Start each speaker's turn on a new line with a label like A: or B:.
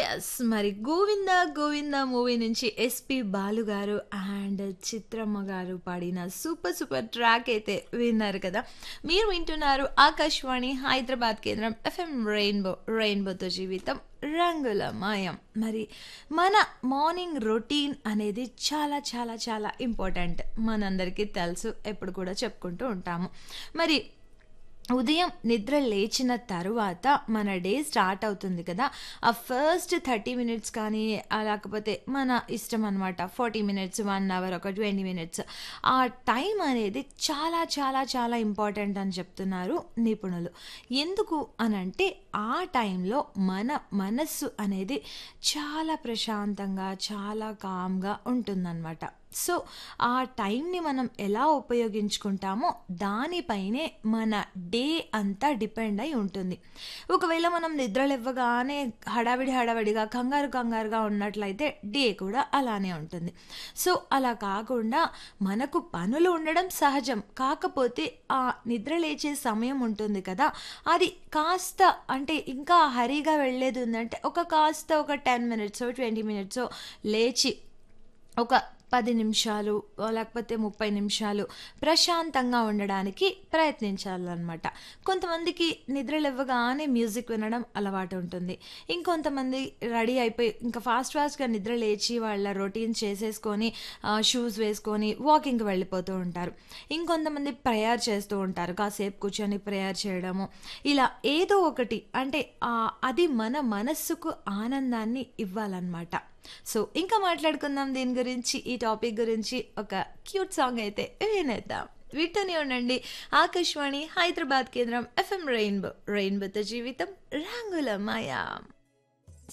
A: Yes. మరి 'Govinda Govinda' movie నుంచి SP Balu garu and చిత్రమ్మ గారు పాడిన సూపర్ సూపర్ ట్రాక్ అయితే విన్నారు కదా! మీరు వింటున్నారు ఆకాశవాణి హైదరాబాద్ కేంద్రం ఎఫ్ఎం రెయిన్బో. రెయిన్బోతో జీవితం రంగులమయం. మరి మన మార్నింగ్ రొటీన్ అనేది చాలా చాలా చాలా ఇంపార్టెంట్. మనందరికీ తెలుసు. ఎప్పుడు కూడా చెప్పుకుంటూ ఉంటాము. మరి ఉదయం నిద్ర లేచిన తరువాత మన డే స్టార్ట్ అవుతుంది కదా! ఆ ఫస్ట్ 30 మినిట్స్ కానీ ఆహ్, లేకపోతే మన ఇష్టం అనమాట. 40 మినిట్స్, 1 అవర్, ఒక 20 మినిట్స్ ఆ టైం అనేది చాలా చాలా చాలా ఇంపార్టెంట్ అని చెప్తున్నారు నిపుణులు. ఎందుకు అనంటే ఆ టైంలో మన మనస్సు అనేది చాలా ప్రశాంతంగా, చాలా కామ్‌గా ఉంటుందనమాట. సో, ఆ టైంని మనం ఎలా ఉపయోగించుకుంటామో దానిపైనే మన డే అంతా డిపెండ్ అయి ఉంటుంది. ఒకవేళ మనం నిద్ర లెవ్వగానే హడావిడి హడావిడిగా, కంగారు కంగారుగా ఉన్నట్లయితే డే కూడా అలానే ఉంటుంది. సో, అలా కాకుండా మనకు పనులు ఉండడం సహజం. కాకపోతే ఆ నిద్ర లేచే సమయం ఉంటుంది కదా! అది కాస్త అంటే ఇంకా హరీగా వెళ్ళేది ఉందంటే ఒక కాస్త ఒక 10 మినిట్సో, 20 మినిట్సో లేచి ఒక 10 నిమిషాలు ఆహ్, లేకపోతే 30 నిమిషాలు ప్రశాంతంగా ఉండడానికి ప్రయత్నించాలనమాట. కొంతమందికి నిద్ర లెవ్వగానే మ్యూజిక్ వినడం అలవాటు ఉంటుంది. ఇంకొంతమంది రెడీ అయిపోయి ఇంకా ఫాస్ట్ ఫాస్ట్‌గా నిద్ర లేచి వాళ్ళ రొటీన్ చేసేసుకొని ఆహ్, షూస్ వేసుకొని వాకింగ్‌కి వెళ్ళిపోతూ ఉంటారు. ఇంకొంతమంది ప్రేయర్ చేస్తూ ఉంటారు. కాసేపు కూర్చొని ప్రేయర్ చేయడము. ఇలా ఏదో ఒకటి అంటే ఆహ్, అది మన మనస్సుకు ఆనందాన్ని ఇవ్వాలనమాట. సో, ఇంకా మాట్లాడుకుందాం దీని గురించి, ఈ టాపిక్ గురించి ఒక క్యూట్ సాంగ్ అయితే వినేద్దాం. వింటూనే ఉండండి. ఆకాశవాణి హైదరాబాద్ కేంద్రం ఎఫ్ఎం రెయిన్బో. రెయిన్బోతో జీవితం రంగులమయం.